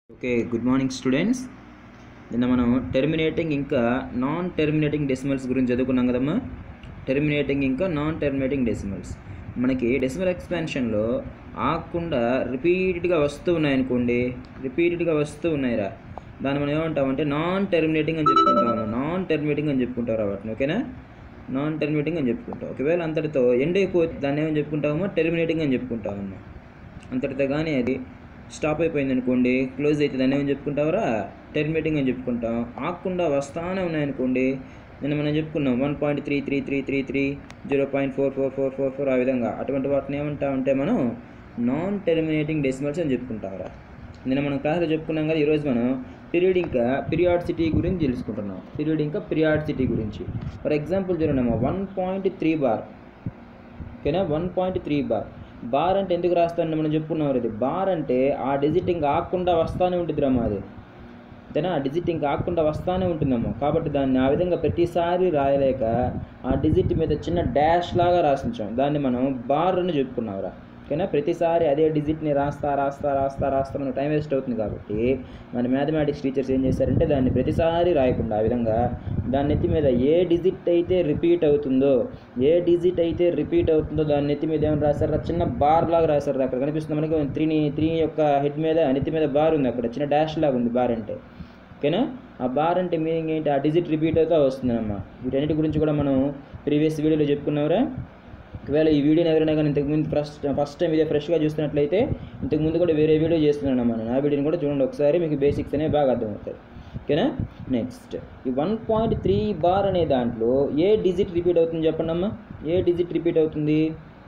okay good morning students నిన్న మనం terminating ఇంకా నాన్ టెర్మినేటింగ్ డెసిమల్స్ గురించి చదువుకున్నాం కదమ్మా టెర్మినేటింగ్ ఇంకా నాన్ టెర్మినేటింగ్ డెసిమల్స్ మనకి డెసిమల్ ఎక్స్పాన్షన్లో ఆగకుండా రిపీటెడ్గా వస్తూ ఉన్నాయనుకోండి రిపీటెడ్గా వస్తూ ఉన్నాయిరా దాన్ని మనం ఏమంటామంటే నాన్ టెర్మినేటింగ్ అని చెప్పుకుంటాము నాన్ టెర్మినేటింగ్ అని చెప్పుకుంటారు వాటిని ఓకేనా నాన్ టెర్మినేటింగ్ అని చెప్పుకుంటాం ఒకవేళ అంతటితో ఎండ్ అయిపోతే దాన్ని ఏమని చెప్పుకుంటామో టెర్మినేటింగ్ అని చెప్పుకుంటామమ్మా అంతటితో కానీ అది స్టాప్ అయిపోయింది అనుకోండి క్లోజ్ అయితే దాన్ని ఏమని చెప్పుకుంటావరా టెర్మినేటింగ్ అని చెప్పుకుంటాం ఆగకుండా వస్తానే ఉన్నాయనుకోండి నిన్న మనం చెప్పుకున్నాం one point three three three three three zero point four four four four four ఆ విధంగా అటువంటి వాటిని ఏమంటామంటే మనం నాన్ టెర్మినేటింగ్ డెసిమల్స్ అని చెప్పుకుంటావరా నిన్న మనం క్లాస్లో చెప్పుకున్నాం కదా ఈరోజు మనం పీరియడ్ ఇంకా పీరియాడిసిటీ గురించి తెలుసుకుంటున్నాం పీరియడ్ ఇంకా పీరియాడిసిటీ గురించి ఫర్ ఎగ్జాంపుల్ చూడండి వన్ పాయింట్ త్రీ బార్ ఓకేనా one point three bar bar అంటే ఎందుకు రాస్తాను మనం చెప్పుకున్నాం ఇది బార్ అంటే ఆ డిజిట్ ఇంకా ఆగకుండా వస్తానే ఉంటుంది రమ్మా అది అంతేనా ఆ డిజిట్ ఇంకా ఆగకుండా వస్తానే ఉంటుందమ్మా కాబట్టి దాన్ని ఆ విధంగా ప్రతిసారి రాయలేక ఆ డిజిట్ మీద చిన్న డాష్ లాగా రాసించాం దాన్ని మనం బార్ అని చెప్పుకున్నావురా ఓకేనా ప్రతిసారి అదే డిజిట్ని రాస్తా రాస్తా రాస్తా రాస్తా మనకు టైం వేస్ట్ అవుతుంది కాబట్టి మన మ్యాథమెటిక్స్ టీచర్స్ ఏం చేశారంటే దాన్ని ప్రతిసారి రాయకుండా ఆ విధంగా దాని నెత్తి మీద ఏ డిజిట్ అయితే రిపీట్ అవుతుందో ఏ డిజిట్ అయితే రిపీట్ అవుతుందో దాని నెత్తి మీద ఏమైనా రాశారు చిన్న బార్ లాగా రాశారు అక్కడ కనిపిస్తుంది మనకి త్రీని త్రీ యొక్క హెడ్ మీద నెత్తి మీద బార్ ఉంది అక్కడ చిన్న డాష్ లాగా ఉంది బార్ అంటే ఓకేనా ఆ బార్ అంటే మీనింగ్ ఏంటి ఆ డిజిట్ రిపీట్ అవుతా వస్తుందన్నమ్మా వీటన్నిటి గురించి కూడా మనం ప్రీవియస్ వీడియోలో చెప్పుకున్నావురా ఒకవేళ ఈ వీడియోని ఎవరైనా కానీ ఇంతకుముందు ఫస్ట్ ఫస్ట్ టైం ఇదే ఫ్రెష్గా చూస్తున్నట్లయితే ఇంతకుముందు కూడా వేరే వీడియో చేస్తున్నాను అమ్మా నేను ఆ వీడియోని కూడా చూడండి ఒకసారి మీకు బేసిక్స్ అనేవి బాగా అర్థమవుతాయి ఓకేనా నెక్స్ట్ ఈ వన్ పాయింట్ త్రీ బార్ అనే దాంట్లో ఏ డిజిట్ రిపీట్ అవుతుంది చెప్పండి అమ్మా ఏ డిజిట్ రిపీట్ అవుతుంది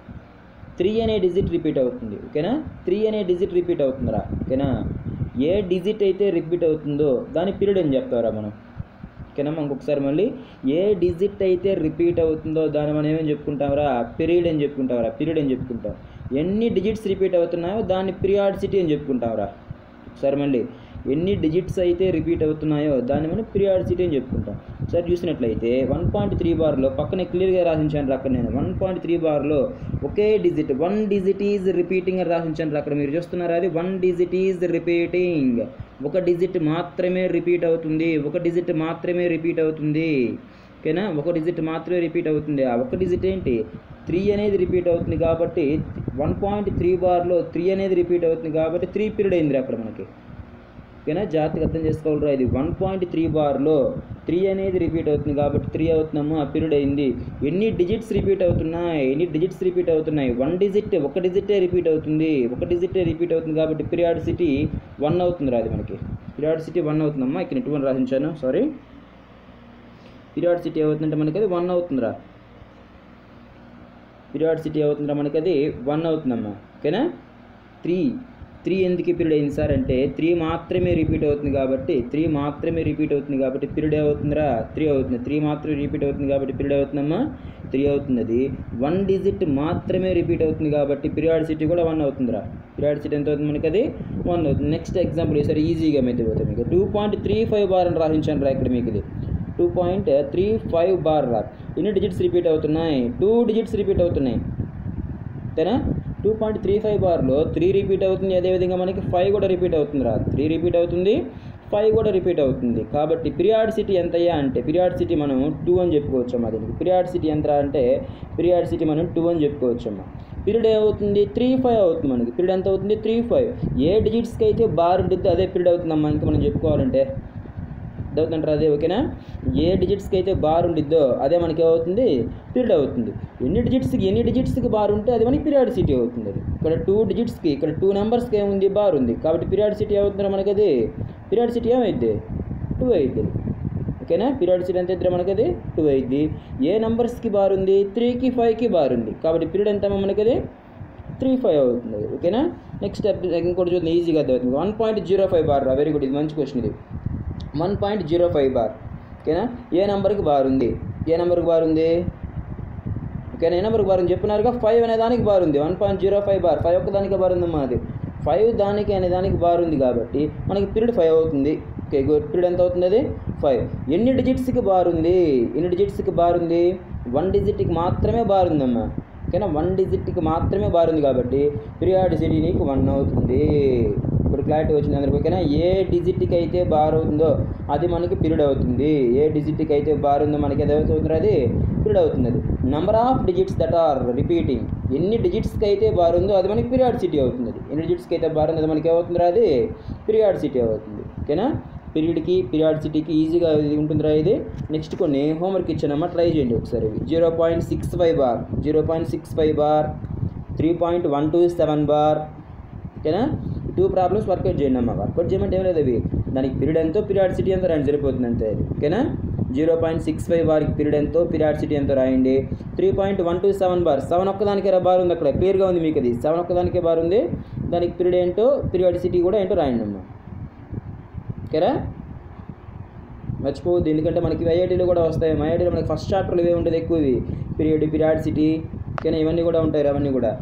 త్రీ అనే డిజిట్ రిపీట్ అవుతుంది ఓకేనా త్రీ అనే డిజిట్ రిపీట్ అవుతుందిరా ఓకేనా ఏ డిజిట్ అయితే రిపీట్ అవుతుందో దాని పీరియడ్ అని చెప్తారా మనం ఓకేనా ఇంకొకసారి మళ్ళీ ఏ డిజిట్ అయితే రిపీట్ అవుతుందో దాన్ని మనం ఏమని చెప్పుకుంటామరా పీరియడ్ అని చెప్పుకుంటామరా పీరియడ్ అని చెప్పుకుంటాం ఎన్ని డిజిట్స్ రిపీట్ అవుతున్నాయో దాన్ని పీరియాడిసిటీ అని చెప్పుకుంటామరా ఒకసారి మళ్ళీ ఎన్ని డిజిట్స్ అయితే రిపీట్ అవుతున్నాయో దాన్ని మనం పీరియాడిసిటీ అని చెప్పుకుంటాం ఒకసారి చూసినట్లయితే వన్ పాయింట్ త్రీ బార్లో పక్కనే క్లియర్గా రాసించాను అక్కడ నేను వన్ పాయింట్ త్రీ బార్లో ఒకే digit one digit is repeating అని రాసించాను అక్కడ మీరు చూస్తున్నారా అది వన్ డిజిట్ ఈజ్ రిపీటింగ్ ఒక డిజిట్ మాత్రమే రిపీట్ అవుతుంది ఒక డిజిట్ మాత్రమే రిపీట్ అవుతుంది ఓకేనా ఒక డిజిట్ మాత్రమే రిపీట్ అవుతుంది ఆ ఒక డిజిట్ ఏంటి త్రీ అనేది రిపీట్ అవుతుంది కాబట్టి వన్ పాయింట్ త్రీ బార్లో త్రీ అనేది రిపీట్ అవుతుంది కాబట్టి త్రీ పీరియడ్ అయింది అక్కడ మనకి ఓకేనా జాగ్రత్తగా అర్థం చేసుకోవాలరా ఇది వన్ పాయింట్ త్రీ బార్లో త్రీ అనేది రిపీట్ అవుతుంది కాబట్టి త్రీ అవుతున్నాము ఆ పీరియడ్ అయింది ఎన్ని డిజిట్స్ రిపీట్ అవుతున్నాయి ఎన్ని డిజిట్స్ రిపీట్ అవుతున్నాయి వన్ డిజిట్ ఒక డిజిటే రిపీట్ అవుతుంది ఒక డిజిటే రిపీట్ అవుతుంది కాబట్టి పీరియాడిసిటీ వన్ అవుతుంది అది మనకి పీరియాడిసిటీ వన్ అవుతుందమ్మా ఇక్కడ ఇటువంటి రాసించాను సారీ పీరియాడిసిటీ అవుతుందంటే మనకి అది వన్ అవుతుందిరా పీరియాడిసిటీ అవుతుందిరా మనకి అది వన్ అవుతుందమ్మా ఓకేనా త్రీ త్రీ ఎందుకు పీరియడ్ అయింది సార్ అంటే త్రీ మాత్రమే రిపీట్ అవుతుంది కాబట్టి త్రీ మాత్రమే రిపీట్ అవుతుంది కాబట్టి పీరియడ్ అవుతుందిరా త్రీ అవుతుంది త్రీ మాత్రమే రిపీట్ అవుతుంది కాబట్టి పీరియడ్ అవుతుందమ్మా త్రీ అవుతుంది అది వన్ డిజిట్ మాత్రమే రిపీట్ అవుతుంది కాబట్టి పీరియాడిసిటీ కూడా వన్ అవుతుందిరా పీరియాడిసిటీ ఎంత అవుతుంది మనకి అది వన్ అవుతుంది నెక్స్ట్ ఎగ్జాంపుల్ ఈసారి ఈజీగా మెత్తిపోతుంది మీకు two point three five bar అని రాసించాను రా ఇక్కడ మీకు ఇది two point three five bar రా ఎన్ని డిజిట్స్ రిపీట్ అవుతున్నాయి టూ డిజిట్స్ రిపీట్ అవుతున్నాయి అంతేనా టూ పాయింట్ త్రీ ఫైవ్ బార్లో త్రీ రిపీట్ అవుతుంది అదేవిధంగా మనకి ఫైవ్ కూడా రిపీట్ అవుతుంది రా త్రీ రిపీట్ అవుతుంది ఫైవ్ కూడా రిపీట్ అవుతుంది కాబట్టి పిరియాడిసిటీ ఎంతయ్యా అంటే పిరియాడిసిటీ మనం టూ అని చెప్పుకోవచ్చమ్మా దీనికి పిరియాడిసిటీ ఎంత అంటే పిరియాడిసిటీ మనం టూ అని చెప్పుకోవచ్చమ్మా పీరియడ్ ఏమవుతుంది త్రీ ఫైవ్ అవుతుంది మనకి పీరియడ్ ఎంత అవుతుంది త్రీ ఫైవ్ ఏ డిజిట్స్కి అయితే బార్ ఉంటుంది అదే పీరియడ్ అవుతుందమ్మా ఇంకా మనం చెప్పుకోవాలంటే అర్థవుతుంటారు అదే ఓకేనా ఏ డిజిట్స్కి అయితే బార్ ఉండిద్దో అదే మనకి ఏమవుతుంది పీరియడ్ అవుతుంది ఎన్ని డిజిట్స్కి ఎన్ని డిజిట్స్కి బార్ ఉంటే అది మనకి పీరియాడిసిటీ అవుతుంది అది ఇక్కడ టూ డిజిట్స్కి ఇక్కడ టూ నెంబర్స్కి ఏముంది బార్ ఉంది కాబట్టి పీరియాడిసిటీ అవుతుందా మనకి అది పీరియాడిసిటీ ఏమైద్ది టూ అయిద్ది ఓకేనా పీరియాడిసిటీ ఎంత ఇద్దరు మనకి అది టూ అయిద్ది ఏ నెంబర్స్కి బార్ ఉంది త్రీకి ఫైవ్కి బార్ ఉంది కాబట్టి పీరియడ్ ఎంత మనకి అది త్రీ ఫైవ్ అవుతుంది అది ఓకేనా నెక్స్ట్ ఇంకోటి చూద్దాం ఈజీగా అర్థమవుతుంది one point zero five bar రా వెరీ గుడ్ ఇది మంచి క్వశ్చన్ ఇది one point zero five bar ఓకేనా ఏ నెంబర్కి బార్ ఉంది ఏ నెంబర్కి బార్ ఉంది ఓకేనా ఏ నెంబర్కి బార్ ఉంది చెప్పినారుగా ఫైవ్ అనే దానికి బార్ ఉంది one point zero five bar five ఒక్క దానికి బార్ ఉందమ్మా అది ఫైవ్ దానికి అనే దానికి బార్ ఉంది కాబట్టి మనకి పీరియడ్ ఫైవ్ అవుతుంది ఓకే గుడ్ పీరియడ్ ఎంత అవుతుంది అది ఫైవ్ ఎన్ని డిజిట్స్కి బార్ ఉంది ఎన్ని డిజిట్స్కి బార్ ఉంది వన్ డిజిట్కి మాత్రమే బార్ ఉందమ్మా ఓకేనా వన్ డిజిట్కి మాత్రమే బార్ ఉంది కాబట్టి పీరియాడిసిటీ నీకు వన్ అవుతుంది ఇప్పుడు క్లారిటీ వచ్చింది అందరికి ఓకేనా ఏ డిజిట్కి అయితే బార్ అవుతుందో అది మనకి పీరియడ్ అవుతుంది ఏ డిజిట్కి అయితే బార్ ఉందో మనకి ఏదవుతుంది అది పీరియడ్ అవుతుంది అది number of digits that are repeating ఎన్ని డిజిట్స్కి అయితే బార్ ఉందో అది మనకి పీరియాడిసిటీ అవుతుంది అది ఎన్ని డిజిట్స్కి అయితే బార్ ఉందో అది మనకి ఏమవుతుందిరా అది పీరియాడిసిటీ అవుతుంది ఓకేనా పీరియడ్కి పీరియాడిసిటీకి ఈజీగా ఇది ఉంటుందిరా ఇది నెక్స్ట్ కొన్ని హోంవర్క్ ఇచ్చానమ్మా ట్రై చేయండి ఒకసారి zero point six five bar zero point six five bar three point one two seven bar ఓకేనా టూ ప్రాబ్లమ్స్ వర్కౌట్ చేయండి అమ్మా వర్కౌట్ చేయమంటే ఏం లేదు అవి దానికి పీరియడ్ ఎంతో పీరియాడిసిటీ ఎంతో రాయండి సరిపోతుంది అంతే అది ఓకేనా జీరో పాయింట్ సిక్స్ ఫైవ్ బార్కి పీరియడ్ ఎంతో పీరియాడిసిటీ ఎంతో రాయండి three point one two seven bar seven ఒక్కదానికే బార్ ఉంది అక్కడ క్లియర్గా ఉంది మీకు అది సెవెన్ ఒక్కదానికే బార్ ఉంది దానికి పీరియడ్ ఏంటో పీరియాడిసిటీ కూడా ఏంటో రాయండి అమ్మా ఓకేరా మర్చిపోవద్దు ఎందుకంటే మనకి ఐఐటీలో కూడా వస్తాయి ఐఐటీలో మనకి ఫస్ట్ చాప్టర్లో ఇవే ఉంటుంది ఎక్కువ ఇవి పీరియడ్ పీరియాడిసిటీ ఓకేనా ఇవన్నీ కూడా ఉంటాయి అవన్నీ కూడా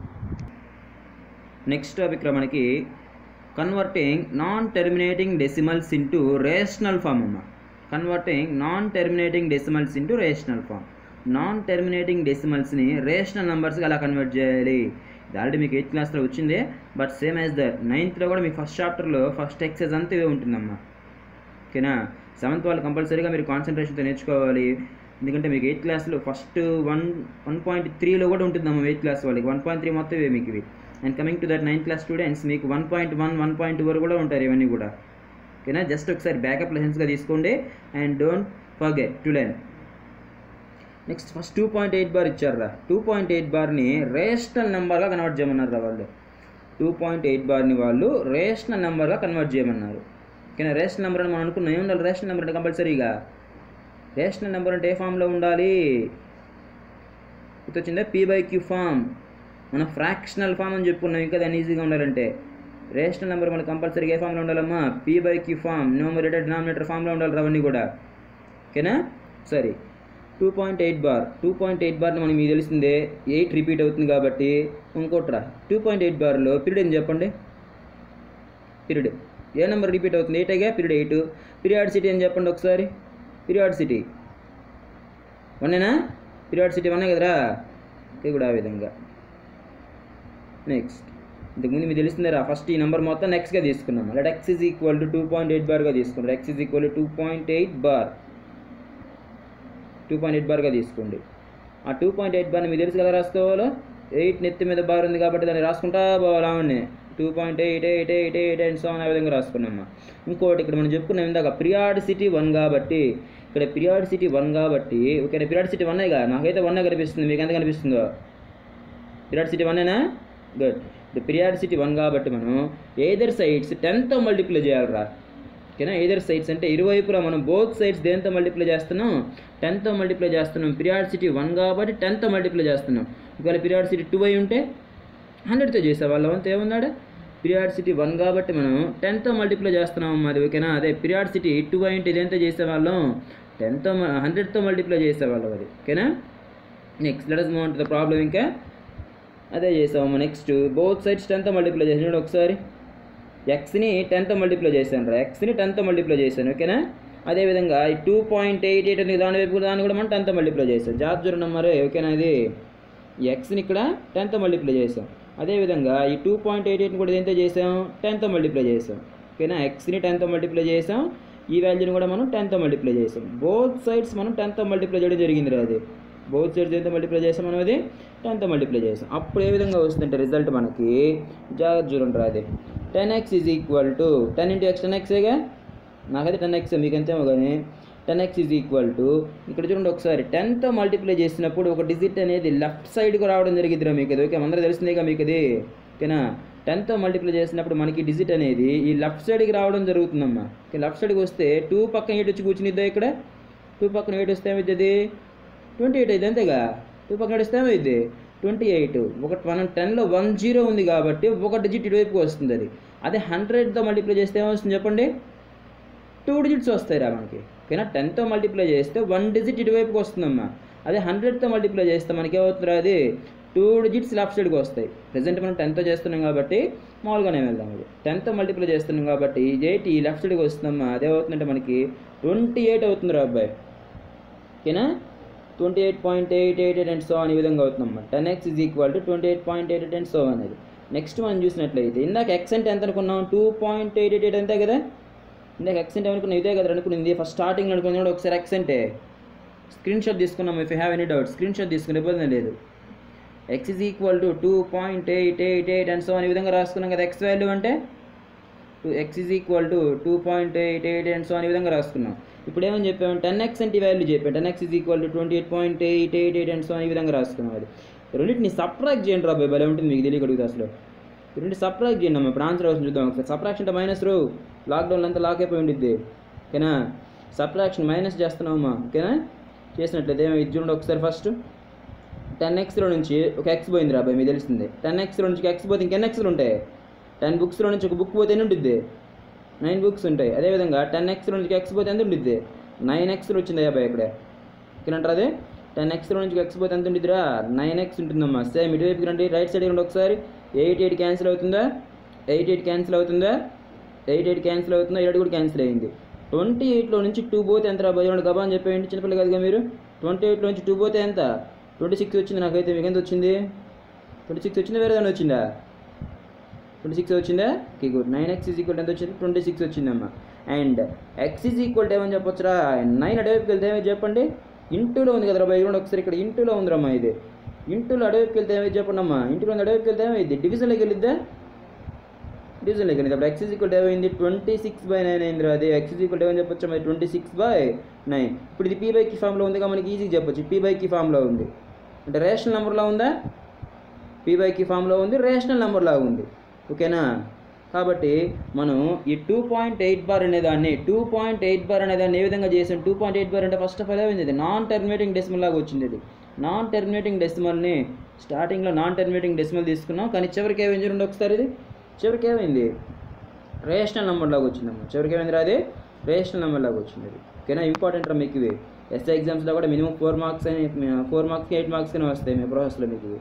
నెక్స్ట్ టాపిక్లో మనకి converting non terminating decimals into rational form అమ్మ converting non terminating decimals into rational form non terminating డెసిమల్స్ని రేషనల్ నెంబర్స్గా అలా కన్వర్ట్ చేయాలి ఇది ఆల్రెడీ మీకు ఎయిత్ క్లాస్లో వచ్చిందే బట్ సేమ్ యాజ్ దట్ నైన్త్లో కూడా మీ ఫస్ట్ చాప్టర్లో ఫస్ట్ ఎక్సైజ్ అంతా ఇవే ఉంటుందమ్మా ఓకేనా సెవెంత్ వాళ్ళు కంపల్సరీగా మీరు కాన్సన్ట్రేషన్తో నేర్చుకోవాలి ఎందుకంటే మీకు ఎయిత్ క్లాస్లో ఫస్ట్ వన్ వన్ పాయింట్ త్రీలో కూడా ఉంటుందమ్మా ఎయిత్ క్లాస్ వాళ్ళకి వన్ పాయింట్ త్రీ మొత్తం ఇవే మీకు ఇవి and coming to that ninth class students మీకు one point one one point వరకు కూడా ఉంటారు ఇవన్నీ కూడా ఓకేనా జస్ట్ ఒకసారి బ్యాకప్ లెసన్స్గా తీసుకోండి and don't forget to learn next first two point eight bar ఇచ్చారా టూ పాయింట్ ఎయిట్ బార్ని రేషనల్ నెంబర్గా కన్వర్ట్ చేయమన్నారు వాళ్ళు టూ పాయింట్ ఎయిట్ బార్ని వాళ్ళు రేషనల్ నెంబర్గా కన్వర్ట్ చేయమన్నారు ఓకేనా రేషనల్ నెంబర్ అని మనం అనుకున్నాం ఏం ఉండాలి రేషనల్ నెంబర్ అంటే కంపల్సరీగా రేషనల్ నెంబర్ అంటే ఏ ఫామ్లో ఉండాలి గుర్తొచ్చిందా పీ బై క్యూ ఫామ్ మనం ఫ్రాక్షనల్ ఫామ్ అని చెప్పుకున్నాం ఇంకా దాన్ని ఈజీగా ఉండాలంటే రేషనల్ నెంబర్ మనకు కంపల్సరీగా ఏ ఫామ్లో ఉండాలమ్మా P by Q form numerator denominator ఫామ్లో ఉండాలి అవన్నీ కూడా ఓకేనా సరే two point eight bar two point eight బార్ని మనకి మీకు తెలిసిందే ఎయిట్ రిపీట్ అవుతుంది కాబట్టి ఇంకోట్రా టూ పాయింట్ ఎయిట్ బార్లో పీరియడ్ ఏం చెప్పండి పీరియడ్ ఏ నెంబర్ రిపీట్ అవుతుంది ఎయిట్ అయ్యా పీరియడ్ ఎయిట్ పీరియాడిసిటీ అని చెప్పండి ఒకసారి పీరియాడిసిటీ వన్నేనా పీరియాడిసిటీ వన్నే కదరా ఇది కూడా ఆ విధంగా నెక్స్ట్ ఇంతకుముందు మీకు తెలిసిందేరా ఫస్ట్ ఈ నెంబర్ మొత్తం నెక్స్ట్గా తీసుకున్నాము let X is equal to two point eight బార్గా తీసుకున్నారు X is equal to two point eight bar two point eight బార్గా తీసుకోండి ఆ టూ పాయింట్ ఎయిట్ బార్ని మీకు తెలుసు కదా రాసుకోవాలో ఎయిట్ నెత్తి మీద బార్ ఉంది కాబట్టి దాన్ని రాసుకుంటా పోవాలా two point eight eight eight eight and so ఆ విధంగా రాసుకున్నామా ఇంకోటి ఇక్కడ మనం చెప్పుకున్నాం ఇందాక పిరియాడిసిటీ వన్ కాబట్టి ఇక్కడ పిరియాడిసిటీ వన్ కాబట్టి ఓకే పిరియాడిసిటీ వన్ కదా నాకైతే వన్ కనిపిస్తుంది మీకు ఎంత కనిపిస్తుందో పిరియాడిసిటీ వన్నేనా గుడ్ ఇప్పుడు పిరియాడిసిటీ వన్ కాబట్టి మనం ఏదర్ సైడ్స్ టెన్త్ మల్టిప్లై చేయాలిరా ఓకేనా ఏదర్ సైడ్స్ అంటే ఇరువైపులా మనం బోత్ సైడ్స్ దేంతో మల్టిప్లై చేస్తున్నాం టెన్త్తో మల్టిప్లై చేస్తున్నాం పిరియాడిసిటీ వన్ కాబట్టి టెన్త్తో మల్టిప్లై చేస్తున్నాం ఒకవేళ పిరియాడిసిటీ టూ అయి ఉంటే హండ్రెడ్తో చేసేవాళ్ళం అంతే ఏమన్నాడు పిరియాడిసిటీ వన్ కాబట్టి మనం టెన్త్తో మల్టిప్లై చేస్తున్నాం మరి ఓకేనా అదే పిరియాడిసిటీ టూ అయింటే ఇదేంతో చేసేవాళ్ళం టెన్త్తో హండ్రెడ్తో మల్టిప్లై చేసేవాళ్ళం అది ఓకేనా next let us move the problem ఇంకా అదే చేసాము next both sides tenth multiply చేసాడు ఒకసారి ఎక్స్ని టెన్త్ మల్టిప్లై చేశాను రా ఎక్స్ని టెన్త్ మల్టిప్లై చేశాను ఓకేనా అదేవిధంగా ఈ టూ పాయింట్ ఎయిట్ ఎయిట్ ఉంది దాని వైపు దాన్ని కూడా మనం టెన్త్ మల్టిప్లై చేసాం జాబ్ చూడండి మరి ఓకేనా ఇది ఈ ఎక్స్ని ఇక్కడ టెన్త్ మల్టిప్లై చేసాం అదేవిధంగా ఈ టూ పాయింట్ ఎయిట్ ఎయిట్ని కూడా ఎంత చేసాం టెన్త్ మల్టిప్లై చేసాం ఓకేనా ఎక్స్ని టెన్త్ మల్టిప్లై చేసాం ఈ వాల్యూని కూడా మనం టెన్త్ మల్టిప్లై చేసాం బోత్ సైడ్స్ మనం టెన్త్ మల్టిప్లై చేయడం జరిగింది రా అది బోత్ సైడ్స్ ఎంత మల్టిప్లై చేసాం మనం అది టెన్త్ మల్టిప్లై చేసాం అప్పుడు ఏ విధంగా వస్తుందంటే రిజల్ట్ మనకి జాగ్రత్త చూడండి రా అది ten X is equal to ten into X ten ఎక్సేగా నాకైతే టెన్ ఎక్స్ మీకు ఎంతేమో కానీ ten X is equal to ఇక్కడ చూడండి ఒకసారి టెన్తో మల్టిప్లై చేసినప్పుడు ఒక డిజిట్ అనేది లెఫ్ట్ సైడ్కి రావడం జరిగిద్దిరా మీకు అది ఓకే అందరూ తెలిసిందేగా మీకు అది ఓకేనా టెన్తో మల్టిప్లై చేసినప్పుడు మనకి డిజిట్ అనేది ఈ లెఫ్ట్ సైడ్కి రావడం జరుగుతుందమ్మా ఓకే లెఫ్ట్ సైడ్కి వస్తే టూ పక్కన ఎయిట్ వచ్చి కూర్చునిద్దా ఇక్కడ టూ పక్కన ఎయిట్ వస్తే ఏమైతుంది ట్వంటీ ఎయిట్ అయితే అంతేగా టూ పక్కన వస్తే ఏమైంది ట్వంటీ ఎయిట్ ఒక మనం టెన్లో వన్ జీరో ఉంది కాబట్టి ఒక డిజిట్ ఇటువైపుకి వస్తుంది అది అదే హండ్రెడ్తో మల్టిప్లై చేస్తే ఏమొస్తుంది చెప్పండి టూ డిజిట్స్ వస్తాయి రా మనకి ఓకేనా టెన్తో మల్టిప్లై చేస్తే వన్ డిజిట్ ఇటువైపుకి వస్తుందమ్మా అదే హండ్రెడ్తో మల్టిప్లై చేస్తే మనకి ఏమవుతుందిరా అది టూ డిజిట్స్ లెఫ్ట్ సైడ్కి వస్తాయి ప్రజెంట్ మనం టెన్తో చేస్తున్నాం కాబట్టి మామూలుగానే వెళ్దాం అది టెన్తో మల్టిప్లై చేస్తున్నాం కాబట్టి ఎయిట్ ఈ లెఫ్ట్ సైడ్కి వస్తుందమ్మా అదే అవుతుందంటే మనకి ట్వంటీ ఎయిట్ అవుతుంది రా అబ్బాయి ఓకేనా twenty eight point eight eight eight and so అని ఈ విధంగా అవుతుందమ్మా ten X is equal to twenty eight point eight eight and so అనేది నెక్స్ట్ మనం చూసినట్లయితే ఇందాక ఎక్స్ అంటే ఎంత అనుకున్నాం two point eight eight eight అంతే కదా ఇందాక ఎక్స్ అంటే అనుకున్నాం ఇదే కదా అనుకున్నది ఫస్ట్ స్టార్టింగ్ అనుకున్నది కూడా ఒకసారి ఎక్స్ అంటే స్క్రీన్ షాట్ తీసుకున్నాం if you have any doubt screen shot తీసుకునే ఇబ్బంది లేదు X is equal to two point eight eight eight and so అనే విధంగా రాసుకున్నాం కదా ఎక్స్ వాల్యూ అంటే two X is equal to two point eight eight and so అనే విధంగా రాసుకున్నాం ఇప్పుడు ఏమని చెప్పాము టెన్ ఎక్స్ అంటే వాల్యూ చెప్పాను ten X is equal to twenty eight point eight eight eight and so అనే విధంగా రాసుకున్నాం అది రెండింటిని సప్రాక్ట్ చేయండి రా భలే ఉంటుంది మీకు తెలియకడుగుతా అసలు ఈ రెండు సప్రాక్ట్ చేయండి అమ్మ ఇప్పుడు ఆన్సర్ వస్తుంది చూద్దాం ఒకసారి సప్రాక్షన్ అంటే మైనస్ రో లాక్డౌన్ అంతా లాక్ అయిపోయి ఉండిద్ది ఓకేనా సప్రాక్షన్ మైనస్ చేస్తున్నామమ్మా ఓకేనా చేసినట్లయితే ఏమో ఇది చూడండి ఒకసారి ఫస్ట్ టెన్ ఎక్స్లో నుంచి ఒక ఎక్స్ పోయింది రా మీకు తెలుస్తుంది టెన్ ఎక్స్లో నుంచి ఎక్స్ పోతే ఇంకెన్ని ఎక్స్లు ఉంటాయి టెన్ బుక్స్లో నుంచి ఒక బుక్ పోతే ఎన్ని ఉంటుంది నైన్ బుక్స్ ఉంటాయి అదేవిధంగా టెన్ ఎక్స్లో నుంచి ఎక్స్ పోతే ఎంత ఉంటుంది నైన్ ఎక్స్లు వచ్చింది అబ్బాయి ఇక్కడ ఓకేనంటారు అదే టెన్ ఎక్స్లో నుంచి ఎక్స్ పోతే ఎంత ఉంటుందిరా నైన్ ఎక్స్ ఉంటుందమ్మా సేమ్ ఇటువైపుకి రండి రైట్ సైడ్ రండి ఒకసారి ఎయిట్ ఎయిట్ క్యాన్సిల్ అవుతుందా ఎయిట్ ఎయిట్ క్యాన్సిల్ అవుతుందా ఎయిట్ ఎయిట్ క్యాన్సిల్ అవుతుందా ఎయిట్ కూడా క్యాన్సిల్ అయింది ట్వంటీ ఎయిట్లో నుంచి టూ పోతే ఎంత రా భయం గబా అని చెప్పేయండి చిన్నపిల్ల కాదుగా మీరు ట్వంటీ ఎయిట్లో నుంచి టూ పోతే ఎంత ట్వంటీ సిక్స్ వచ్చింది నాకైతే మీకు ఎంత వచ్చింది ట్వంటీ సిక్స్ వచ్చిందా వేరే దాని వచ్చిందా ట్వంటీ సిక్స్ వచ్చిందా okay good nine X is equal ఎంత వచ్చింది ట్వంటీ సిక్స్ వచ్చిందమ్మా అండ్ ఎక్స్ ఈజ్ ఈక్వల్ ఏమని చెప్పొచ్చురా నైన్ అడవికి వెళ్తే ఏమో చెప్పండి ఇంటూలో ఉంది కదరా బై చూడండి ఒకసారి ఇక్కడ ఇంటూలో ఉందిరమ్మా ఇది ఇంటూలో అడవికి వెళ్తే ఏమో చెప్పండి అమ్మా ఇంటూలో ఉంది అడవికి వెళ్తే ఏమైంది డివిజన్లోకి వెళ్ళిద్దా డివిజన్లోకి వెళ్ళింది అప్పుడు ఎక్స్ ఈజ్ ఈక్వల్ ఏమైంది ట్వంటీ సిక్స్ బై నైన్ అయింది అది ఎక్స్ ఈజ్ ఈక్వల్ ఏమని చెప్పొచ్చు మరి ట్వంటీ సిక్స్ బై నైన్ ఇప్పుడు ఇది పీ బై కి ఫామ్లో ఉంది కాబట్టి మనకి ఈజీగా చెప్పొచ్చు పీ బై కి ఫామ్లో ఉంది అంటే రేషనల్ నెంబర్లో ఉందా పీ బై కి ఫామ్లో ఉంది రేషనల్ నెంబర్ లాగా ఉంది ఓకేనా కాబట్టి మనం ఈ టూ పాయింట్ ఎయిట్ బార్ అనే దాన్ని టూ పాయింట్ ఎయిట్ బార్ అనే దాన్ని ఏ విధంగా చేసాం టూ పాయింట్ ఎయిట్ బార్ అంటే ఫస్ట్ ఆఫ్ ఆల్ ఏమైంది ఇది నాన్ టర్మినేటింగ్ డెసిమల్ లాగా వచ్చింది ఇది నాన్ టర్మినేటింగ్ డెసిమల్ని స్టార్టింగ్లో నాన్ టర్మినేటింగ్ డెసిమల్ తీసుకున్నాం కానీ చివరికి ఏమైంది చూడండి ఒకసారి ఇది చివరికి ఏమైంది రేషనల్ నెంబర్ లాగా వచ్చిందమ్మా చివరికి ఏమైంది రా అది రేషనల్ నెంబర్ లాగా వచ్చింది అది ఓకేనా ఇంపార్టెంట్ రా మీకు ఇవి ఎస్ఐ ఎగ్జామ్స్లో కూడా మినిమం ఫోర్ మార్క్స్ అని ఫోర్ మార్క్స్కి ఎయిట్ మార్క్స్ అని వస్తాయి మీ ప్రాసెస్లో మీకు ఇవి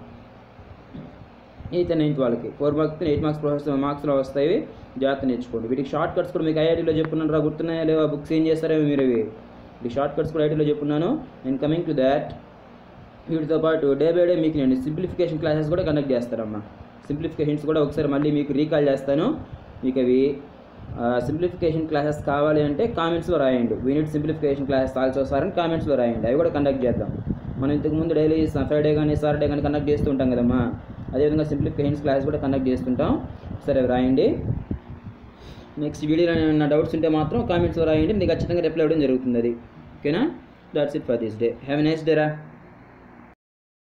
ఎయిత్ అండ్ నైన్త్ వాళ్ళకి four marks eight marks process మార్క్స్లో వస్తాయి జాగ్రత్త నేర్చుకోండి వీటికి షార్ట్ కట్స్ కూడా మీకు ఐఐటీలో చెప్పున్నాను రా గుర్తున్నాయా లేవా బుక్స్ ఏం చేస్తారేమో మీరు ఇవి ఈ షార్ట్ కట్స్ కూడా ఐఐటీలో చెప్పున్నాను నేను కమింగ్ టు దాట్ వీటితో పాటు డే బై డే మీకు నేను సింప్లిఫికేషన్ క్లాసెస్ కూడా కండక్ట్ చేస్తారమ్మా సింప్లిఫికేషన్స్ కూడా ఒకసారి మళ్ళీ మీకు రీకాల్ చేస్తాను మీకు అవి సింప్లిఫికేషన్ క్లాసెస్ కావాలి అంటే కామెంట్స్లో రాయండి we need simplification classes also sir అని కామెంట్స్లో రాయండి అవి కూడా కండక్ట్ చేద్దాం మనం ఇంతకుముందు డైలీ ఫ్రైడే కానీ సాటర్డే కానీ కండక్ట్ చేస్తూ ఉంటాం కదమ్మా అదేవిధంగా సింప్లిఫికేషన్స్ క్లాసెస్ కూడా కండక్ట్ చేస్తుంటాం సరే అవి రాయండి నెక్స్ట్ వీడియోలో ఏమైనా డౌట్స్ ఉంటే మాత్రం కామెంట్స్లో రాయండి మీకు ఖచ్చితంగా రిప్లై ఇవ్వడం జరుగుతుంది అది ఓకేనా that's it for this day have a nice day రా